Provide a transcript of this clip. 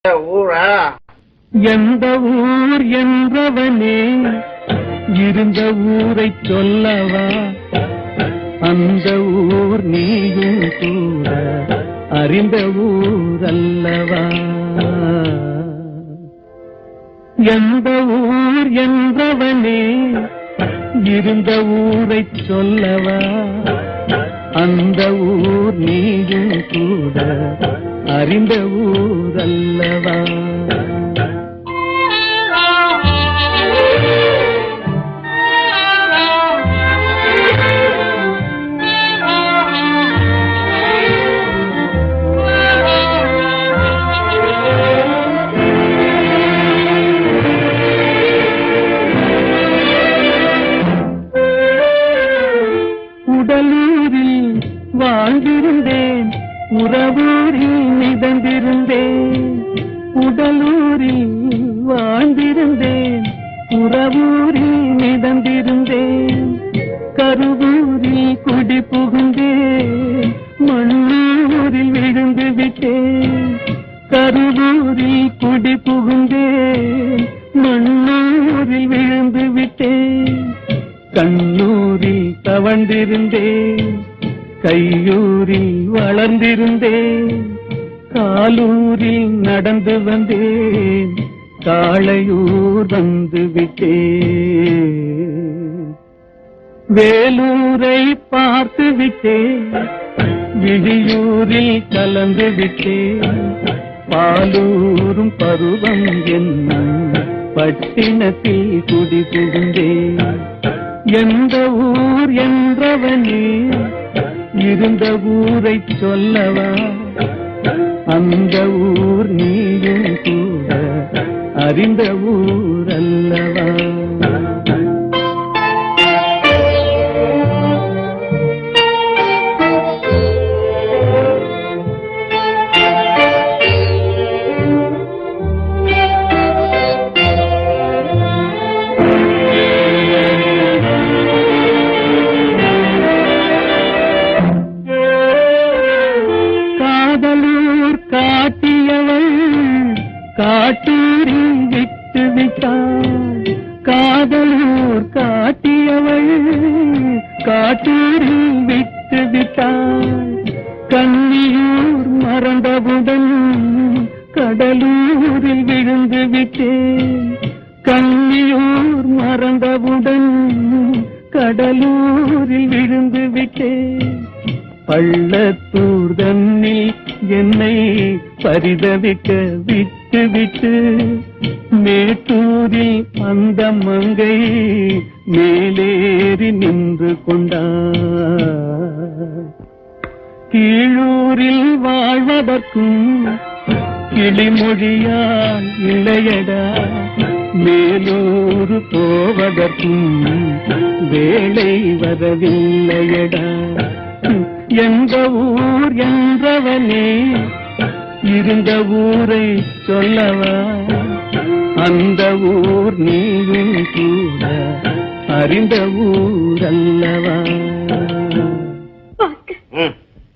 ஊரா எந்த ஊர் என்றவனே இருந்த ஊரை சொல்லவா அந்த ஊர் நீயும் கூட அறிந்த ஊர் அல்லவா எந்த ஊர் என்றவனே இருந்த ஊரை சொல்லவா அந்த ஊர் நீயும் கூட அறிந்த ஊர் அல்லவா உடலூரில் வாழ்ந்திருந்தேன் உறவூரில் மிதந்திருந்தேன் உடலூரில் வாழ்ந்திருந்தேன் உறவூரில் மிதந்திருந்தேன் கருவூரில் குடி புகுந்தேன் மண்ணூரில் விழுந்து விட்டேன் கருவூரில் குடி புகுந்தேன் மண்ணூரில் விழுந்து விட்டேன் கண்ணூரில் தவழ்ந்திருந்தேன் கையூரில் வளர்ந்திருந்தேன் காலூரில் நடந்து வந்தேன் காளையூர் வந்து விட்டேன் வேலூரை பார்த்து விட்டேன் விழியூரில் கலந்து விட்டேன் பாலூரும் பருவம் என்னும் பட்டினத்தில் குடி புகுந்தேன் எந்த ஊர் என்றவனே இருந்த ஊரை சொல்லவா அந்த ஊர் நீயும் கூட அறிந்த ஊர் அல்லவா காதலூர் காட்டியவள் காட்டூரில் விட்டு விட்டாள் காதலூர் காட்டியவள் காட்டூரில் விட்டு விட்டாள் கன்னியூர் மறந்தவுடன் கடலூரில் விழுந்து விட்டேன் கன்னியூர் மறந்தவுடன் கடலூரில் விழுந்து விட்டேன் பள்ளத்தூர் தன்னில் என்னை பரிதவிக்க விட்டு விட்டு மேட்டூரில் அந்த மங்கை மேலேறி நின்று கொண்டார் கீழூரில் வாழ்வதற்கும் கிளிமொழியால் இல்லையடா மேலூர் போவதற்கும் வேலை வரவில்லையடா எந்த ஊர் என்றவனே இருந்த ஊரை சொல்லவா அந்த ஊர் நீயும் கூட அறிந்த ஊர் அல்லவா